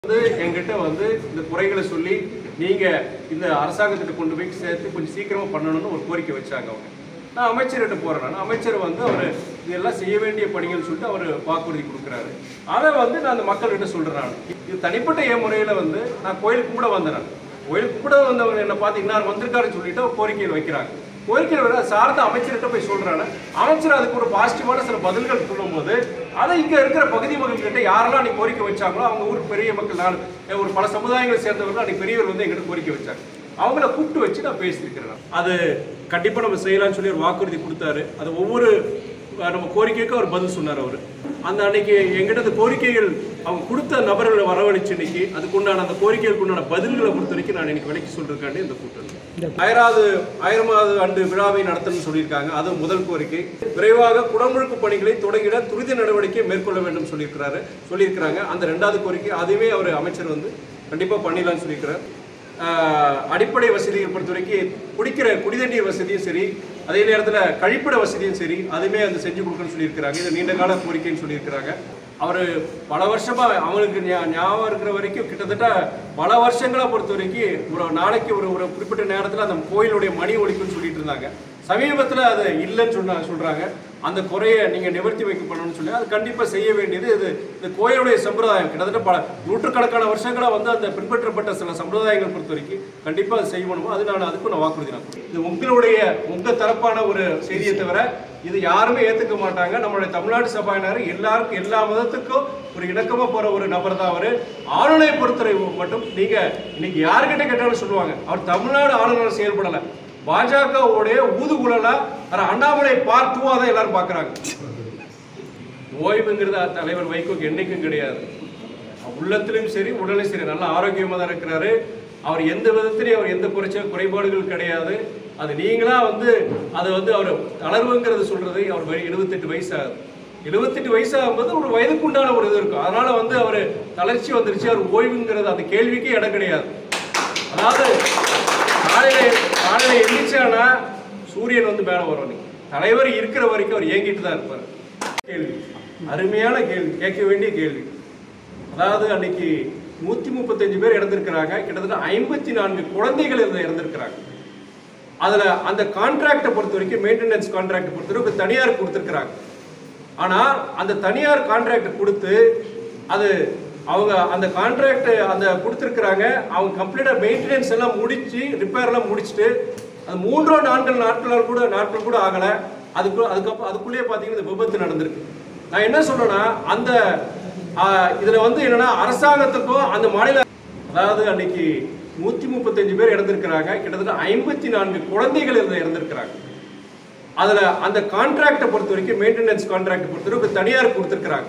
வந்து என்கிட்ட வந்து இந்த குறைகளை சொல்லி நீங்க இந்த அரசாங்கத்திட்ட கொண்டு போய் சேர்த்து கொஞ்சம் சீக்கிரமா பண்ணணும்னு ஒரு கோரிக்கை வச்சாங்க அவங்க நான் அமைச்சர்கிட்ட போறேன் நான் அமைச்சர் வந்து அவர் இதெல்லாம் செய்ய வேண்டிய பணிகள் சொல்லிட்டு அவர் வாக்குறுதி கொடுக்குறாரு அதை வந்து நான் அந்த மக்கள்கிட்ட சொல்றேன் நான் இது தனிப்பட்ட என் முறையில வந்து நான் கோயிலுக்கு கூட வந்தேன் நான் கோயிலுக்கு கூட வந்தவங்க என்ன பார்த்து இன்னார் வந்திருக்காருன்னு சொல்லிட்டு ஒரு கோரிக்கையில் வைக்கிறாங்க கோரிக்கையில் வர சார்ந்த அமைச்சர்கிட்ட போய் சொல்றாங்க அமைச்சர் அதுக்கு ஒரு பாசிட்டிவான சில பதில்கள் சொல்லும்போது அதை இங்க இருக்கிற பகுதி மக்கள் கிட்ட யாரெல்லாம் நீ கோரிக்கை வச்சாங்களோ அவங்க ஊர் பெரிய மக்கள் நான் ஒரு பல சமுதாயங்களை சேர்ந்தவர்கள் அன்னைக்கு பெரியவர் வந்து எங்கிட்ட கோரிக்கை வச்சாங்க அவங்கள கூப்பிட்டு வச்சு நான் பேசியிருக்கிறேன் அது கண்டிப்பா நம்ம செய்யலாம்னு சொல்லி ஒரு வாக்குறுதி கொடுத்தாரு அது ஒவ்வொரு அஹ், நம்ம கோரிக்கைக்கும் அவர் பதில் சொன்னார் அவர் அந்த அன்னைக்கு எங்கிட்ட அந்த கோரிக்கைகள் அவங்க கொடுத்த நபர்களை வரவழைச்சு இன்னைக்கு அதுக்குண்டான அந்த கோரிக்கைகளுக்கு உண்டான பதில்களை பொறுத்த வரைக்கும் நான் இன்னைக்கு விலைக்கு சொல்றதுக்காண்டி இந்த கூட்டம் ஆயிராவது ஆயிரமாவது ஆண்டு விழாவை நடத்தணும்னு சொல்லியிருக்காங்க அது முதல் கோரிக்கை விரைவாக குடமுழுக்கு பணிகளை தொடங்கிட துரித நடவடிக்கை மேற்கொள்ள வேண்டும் சொல்லியிருக்கிறாரு சொல்லியிருக்கிறாங்க அந்த ரெண்டாவது கோரிக்கை அதுவே அவர் அமைச்சர் வந்து கண்டிப்பா பண்ணிடலாம்னு சொல்லியிருக்கிறார் ஆஹ் அடிப்படை வசதிகள் பொறுத்த வரைக்கும் குடிக்கிற குடிதண்ணீர் வசதியும் சரி அதே நேரத்தில் கழிப்பிட வசதியும் சரி அதுவுமே அந்த செஞ்சு கொடுக்கணும்னு சொல்லியிருக்கிறாங்க இது நீண்ட கால கோரிக்கைன்னு சொல்லியிருக்கிறாங்க அவர் பல வருஷமா அவங்களுக்கு ஞா- ஞாபகம் இருக்கிற வரைக்கும் கிட்டத்தட்ட பல வருஷங்களா பொறுத்த வரைக்கும் ஒரு நாளைக்கு ஒரு ஒரு குறிப்பிட்ட நேரத்தில் அந்த கோயிலுடைய மணி ஒலிக்குன்னு சொல்லிட்டு இருந்தாங்க சமீபத்தில் அது இல்லைன்னு சொன்னா சொல்றாங்க அந்த குறையை நீங்க நிவர்த்தி வைக்கப்படணும்னு சொல்லி அது கண்டிப்பா செய்ய வேண்டியது இது இந்த கோயிலுடைய சம்பிரதாயம் கிட்டத்தட்ட பல நூற்றுக்கணக்கான வருஷங்களா வந்து அந்த பின்பற்றப்பட்ட சில சம்பிரதாயங்கள் பொறுத்த வரைக்கும் கண்டிப்பா அது செய்யணுமோ அது நான் அதுக்கும் நான் வாக்குறுதி நான் கொடுக்கிறேன். இது உங்களுடைய உங்க தரப்பான ஒரு செய்தியை தவிர இது யாருமே ஏத்துக்க மாட்டாங்க நம்மளுடைய தமிழ்நாடு சபாயினர் எல்லாருக்கும் எல்லா மதத்துக்கும் ஒரு இணக்கமா போற ஒரு நபர் தான் அவரு ஆளுநரை பொறுத்தவரை மட்டும் நீங்க இன்னைக்கு யாருக்கிட்ட கேட்டாலும் சொல்லுவாங்க அவர் தமிழ்நாடு ஆளுநர் செயல்படல பாஜகவுடைய ஊதுகுழலா அது அண்ணாமலை பார்ட் டூவா தான் எல்லாரும் பாக்குறாங்க ஓய்வுங்கிறது அ- தலைவர் வைகோக்கு என்னைக்கும் கிடையாது உள்ளத்திலும் சரி உடலும் சரி நல்ல ஆரோக்கியமா தான் இருக்கிறாரு அவர் எந்த விதத்திலையும் அவர் எந்த குறைச்ச குறைபாடுகள் கிடையாது அது நீங்களா வந்து அது வந்து அவர் தளர்வுங்கிறது சொல்றது அவர் வயது எழுபத்தெட்டு வயசு ஆகுது எழுபத்தெட்டு வயசு ஆகும்போது ஒரு வயதுக்குண்டான ஒரு இது இருக்கும் அதனால வந்து அவர் தளர்ச்சி வந்துருச்சு அவர் ஓய்வுங்கிறது அந்த கேள்விக்கே இடம் கிடையாது அதாவது காலையில காலையில எந்திரிச்சானா சூரியன் வந்து மேல வரும் இன்னைக்கு. தலைவர் இருக்கிற வரைக்கும் அவர் ஏங்கிட்டு தான் இருப்பார் கேள்வி அருமையான கேள்வி கேட்க வேண்டிய கேள்வி அதாவது அன்னைக்கு நூத்தி முப்பத்தஞ்சு பேர் இறந்திருக்கிறாங்க கிட்டத்தட்ட ஐம்பத்தி நான்கு குழந்தைகள் இதுல இறந்திருக்கிறாங்க அதுல அந்த கான்ட்ராக்டை பொறுத்த வரைக்கும் மெயின்டெனன்ஸ் கான்ட்ராக்ட் பொறுத்த வரைக்கும் தனியார் கொடுத்துருக்குறாங்க ஆனா அந்த தனியார் கான்ட்ராக்ட் கொடுத்து அது அவங்க அந்த கான்ட்ராக்ட் அந்த கொடுத்துருக்குறாங்க அவங்க கம்ப்ளீட்டா மெயின்டெனன்ஸ் எல்லாம் முடிச்சு ரிப்பேர் எல்லாம் முடிச்சுட்டு அது மூன்றோ நான்கு நாட்கள் கூட நாட்கள் கூட ஆகல அதுக்கு அதுக்கப்புறம் அதுக்குள்ளேயே பார்த்தீங்கன்னா இந்த விபத்து நடந்திருக்கு நான் என்ன சொல்றேன்னா அந்த ஆ, இதுல வந்து என்னன்னா அரசாங்கத்துக்கும் அந்த மாநில அதாவது அன்னைக்கு நூத்தி முப்பத்தஞ்சு பேர் இறந்திருக்கிறாங்க கிட்டத்தட்ட ஐம்பத்தி நான்கு குழந்தைகள் இதுல இறந்திருக்கிறாங்க அதுல அந்த கான்ட்ராக்டை பொறுத்த வரைக்கும் மெயின்டெனன்ஸ் கான்ட்ராக்ட் பொறுத்த வரைக்கும் தனியார் கொடுத்துருக்குறாங்க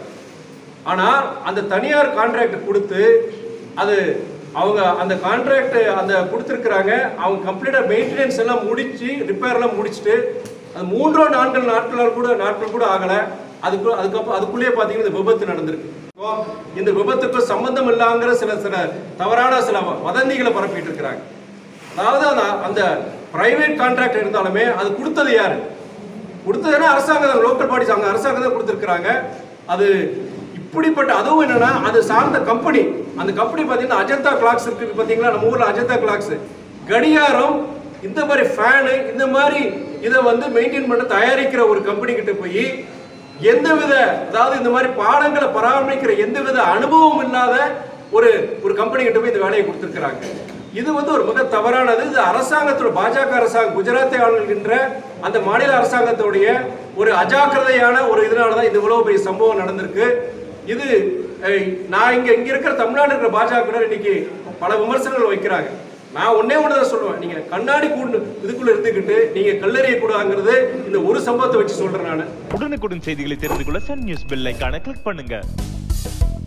ஆனா அந்த தனியார் கான்ட்ராக்ட் கொடுத்து அது அவங்க அந்த கான்ட்ராக்ட் அந்த கொடுத்துருக்குறாங்க அவங்க கம்ப்ளீட்டா மெயின்டெனன்ஸ் எல்லாம் முடிச்சு ரிப்பேர் எல்லாம் முடிச்சுட்டு அது மூன்றோ நான்கு நாட்கள் கூட நாட்கள் கூட ஆகல அதுக்கு அதுக்கப்புறம் அதுக்குள்ளேயே பார்த்தீங்கன்னா இந்த விபத்து நடந்திருக்கு இப்போ இந்த விபத்துக்கு சம்பந்தம் இல்லாங்கிற சில சில தவறான சில வதந்திகளை பரப்பிட்டு இருக்கிறாங்க அதாவது அந்த அந்த பிரைவேட் கான்ட்ராக்ட் இருந்தாலுமே அது கொடுத்தது யாரு கொடுத்ததுன்னா அரசாங்கம் லோக்கல் பாடிஸ் அவங்க அரசாங்கம் தான் கொடுத்துருக்குறாங்க அது இப்படிப்பட்ட அதுவும் என்னன்னா அது சார்ந்த கம்பெனி அந்த கம்பெனி பார்த்தீங்கன்னா அஜந்தா கிளாக்ஸ் இருக்கு பார்த்தீங்களா நம்ம ஊர்ல அஜந்தா கிளாக்ஸ் கடிகாரம் இந்த மாதிரி ஃபேனு இந்த மாதிரி இதை வந்து மெயின்டைன் பண்ண தயாரிக்கிற ஒரு கம்பெனி கிட்ட போய் எந்தவித அதாவது இந்த மாதிரி பாடங்களை பராமரிக்கிற எந்தவித அனுபவம் இல்லாத ஒரு ஒரு கம்பெனி கிட்ட போய் இந்த வேலையை கொடுத்துருக்குறாங்க இது வந்து ஒரு மிக தவறானது இது அரசாங்கத்தோட பாஜக அரசாங்கம் குஜராத்தை ஆளுகின்ற அந்த மாநில அரசாங்கத்துடைய ஒரு அஜாக்கிரதையான ஒரு இதனால தான் இந்த இவ்வளவு பெரிய சம்பவம் நடந்திருக்கு இது அஹ், நான் இங்க இங்க இருக்கிற தமிழ்நாடு இருக்கிற பாஜக இன்னைக்கு பல விமர்சனங்கள் வைக்கிறாங்க நான் ஒன்னே ஒன்று தான் சொல்லுவேன் நீங்க கண்ணாடி கூண்டு இதுக்குள்ள இருந்துக்கிட்டு நீங்க கல்லறையை கூடாங்கிறது இந்த ஒரு சம்பவத்தை வச்சு சொல்றேன் நான் உடனுக்குடன் செய்திகளை தெரிந்து கொள்ள சன் நியூஸ் பெல் ஐகானை கிளிக் பண்ணுங்க